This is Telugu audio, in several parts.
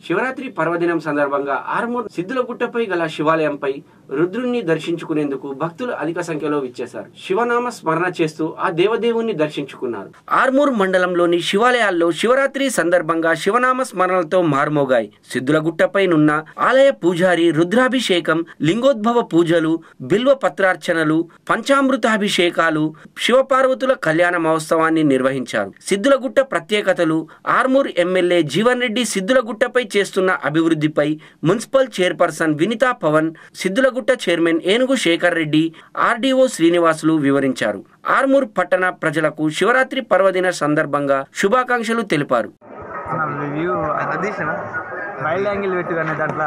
శివరాత్రి పర్వదినం సందర్భంగా ఆర్మూర్ సిద్ధులగుట్టపై గల శివాలయంపై రుద్రుణ్ణి దర్శించుకునేందుకు భక్తులు అధిక సంఖ్యలో విచ్చేశారు శివనామ స్మరణ చేస్తూ ఆ దేవదేవుణ్ణి దర్శించుకున్నారు ఆర్మూర్ మండలంలోని శివాలయాల్లో శివరాత్రి సందర్భంగా శివనామ స్మరణలతో మార్మోగాయి సిద్ధులగుట్టపై నున్న ఆలయ పూజారి రుద్రాభిషేకం లింగోద్భవ పూజలు బిల్వ పత్రార్చనలు పంచామృతాభిషేకాలు శివపార్వతుల కళ్యాణ మహోత్సవాన్ని నిర్వహించారు సిద్ధులగుట్ట ప్రత్యేకతలు ఆర్మూర్ ఎమ్మెల్యే జీవన్ రెడ్డి సిద్ధులగుట్టపై చేస్తున్న అభివృద్ధిపై municipal chairperson Vinitha Pavan Siddulagutta chairman Enugu Shekar Reddy RDO Srinivasulu వివరించారు ఆర్మూర్ పట్టణ ప్రజలకు శివరాత్రి పర్వదిన సందర్భంగా శుభాకాంక్షలు తెలిపారు మన వ్యూ అది తీసిన వైల్డ్ యాంగిల్ పెట్టు కానీ దాంట్లో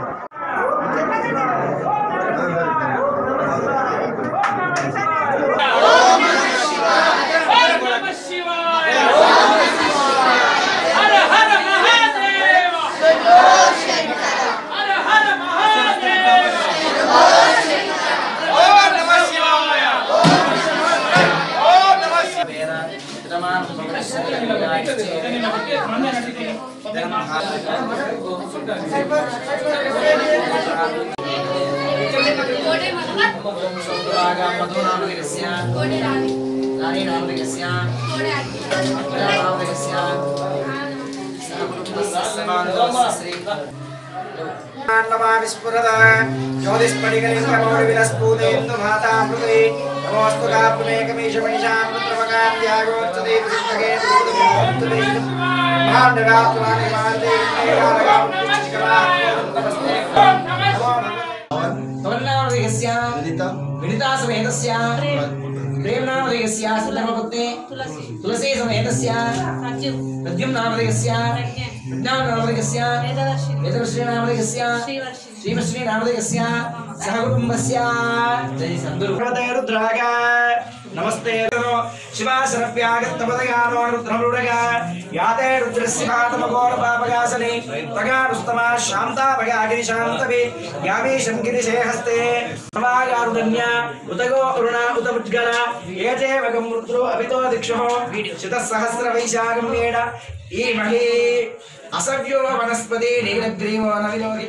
హర హర మహాదేవ హర హర మహాదేవ ఓం నమ శివాయ ఓం నమ విస్ఫురద జ్యోతిస్ఫటికలింగమౌళివిలస్ఫూతేందు మాతామృతే నమోస్తు కాపుమేకమీశమనిషాం పుత్రమకాంత్యాగోత్సదే పుస్తకే బ్రహ్మాండరాత్మాని మాతే తమన్నామదేయస్య వినితా సమేతస్య ప్రేమనామదేయస్య సుధర్మపత్నే తులసీ సమేతస్య ప్రద్యుమ్నామదేయస్య ప్రజ్ఞానామదేయస్య వేదశ్రీనామదేయస్య శ్రీమశ్రీనామదేయస్య సహ కుటుంబస్య జై సందురు రుద్రాగ నమస్తే శివాసనప్యాగత్తపదగానో రుద్రమృడగ యాతే రుద్రస్య పాతమగోర పాపగాసనే తగారుస్తమా శాంతాపగాగిరి శాంతవే యామీశం గిరిశే హస్తే సమాగారుణ్య ఉతగో అరుణ ఉత ఉజ్గల ఏతే వగం రుద్రో అభితో దిక్షో శతసహస్ర వైశాఖం మేడ ఈ మహీ అసవ్యో వనస్పతి నీలగ్రీవో నవిలోహిత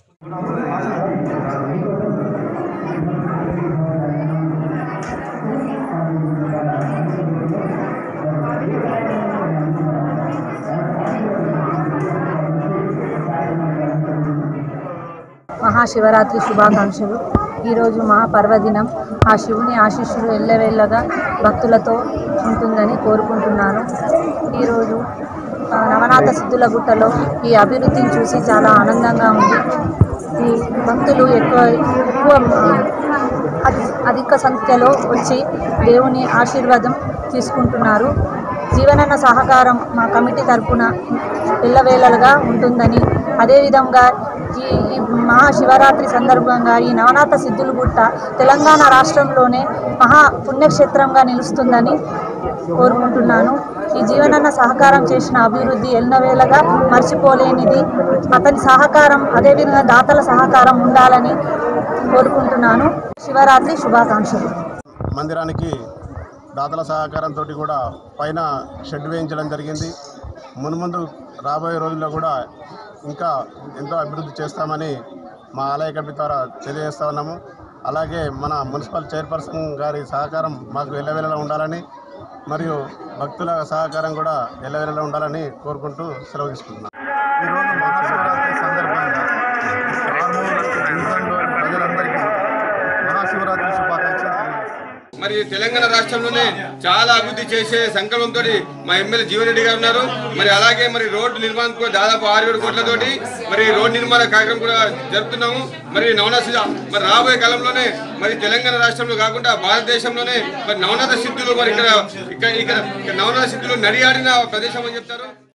మహాశివరాత్రి శుభాకాంక్షలు ఈరోజు మహాపర్వదినం ఆ శివుని ఆశీస్సులు ఎల్లవేళ్ళగా భక్తులతో ఉంటుందని కోరుకుంటున్నాను ఈరోజు ఆ, నవనాథ సిద్ధుల గుట్టలో ఈ అభివృద్ధిని చూసి చాలా ఆనందంగా ఉంది ఈ భక్తులు ఎక్కువ ఎక్కువ ఆ, అధి- అధిక సంఖ్యలో వచ్చి దేవుని ఆశీర్వాదం తీసుకుంటున్నారు జీవనన్న సహకారం మా కమిటీ తరపున ఎల్లవేళలుగా ఉంటుందని అదేవిధంగా ఈ ఈ మహాశివరాత్రి సందర్భంగా ఈ నవనాథ సిద్ధులు గుట్ట తెలంగాణ రాష్ట్రంలోనే మహా పుణ్యక్షేత్రంగా నిలుస్తుందని కోరుకుంటున్నాను ఈ జీవనన్న సహకారం చేసిన అభివృద్ధి ఎన్నవేళగా మర్చిపోలేనిది అతని సహకారం అదేవిధంగా దాతల సహకారం ఉండాలని కోరుకుంటున్నాను శివరాత్రి శుభాకాంక్షలు మందిరానికి దాతల సహకారంతో కూడా పైన షెడ్ వేయించడం జరిగింది మున్ముందు రాబోయే రోజుల్లో కూడా ఇంకా ఎంతో అభివృద్ధి చేస్తామని మా ఆలయ కమిటీ ద్వారా తెలియజేస్తా ఉన్నాము అలాగే మన మున్సిపల్ చైర్పర్సన్ గారి సహకారం మాకు ఎల్లవేళలా ఉండాలని మరియు భక్తుల సహకారం కూడా ఎల్లవేళలా ఉండాలని కోరుకుంటూ సెలవు తీసుకుంటున్నాను ఈరోజు మహాశివరాత్రి సందర్భంగా ఆర్మూర్ డివిజన్లోని ప్రజలందరికీ మహాశివరాత్రి శుభాకాంక్షలు తెలియజేస్తున్నాను మరి తెలంగాణ రాష్ట్రంలోనే చాలా అభివృద్ధి చేసే సంకల్పంతో మా ఎమ్మెల్యే జీవన్ రెడ్డి గారు ఉన్నారు మరి అలాగే మరి రోడ్డు నిర్మాణం కూడా దాదాపు ఆరు ఏడు కోట్లతోటి మరి రోడ్డు నిర్మాణ కార్యక్రమం కూడా జరుపుతున్నాము మరి నవనాథ మరి రాబోయే కాలంలోనే మరి తెలంగాణ రాష్ట్రంలో కాకుండా భారతదేశంలోనే మరి నవనాథ సిద్ధులు మరి ఇక్కడ ఇక్కడ ఇక్కడ నవనాథ సిద్ధులు నడియాడిన ప్రదేశం అని చెప్తారు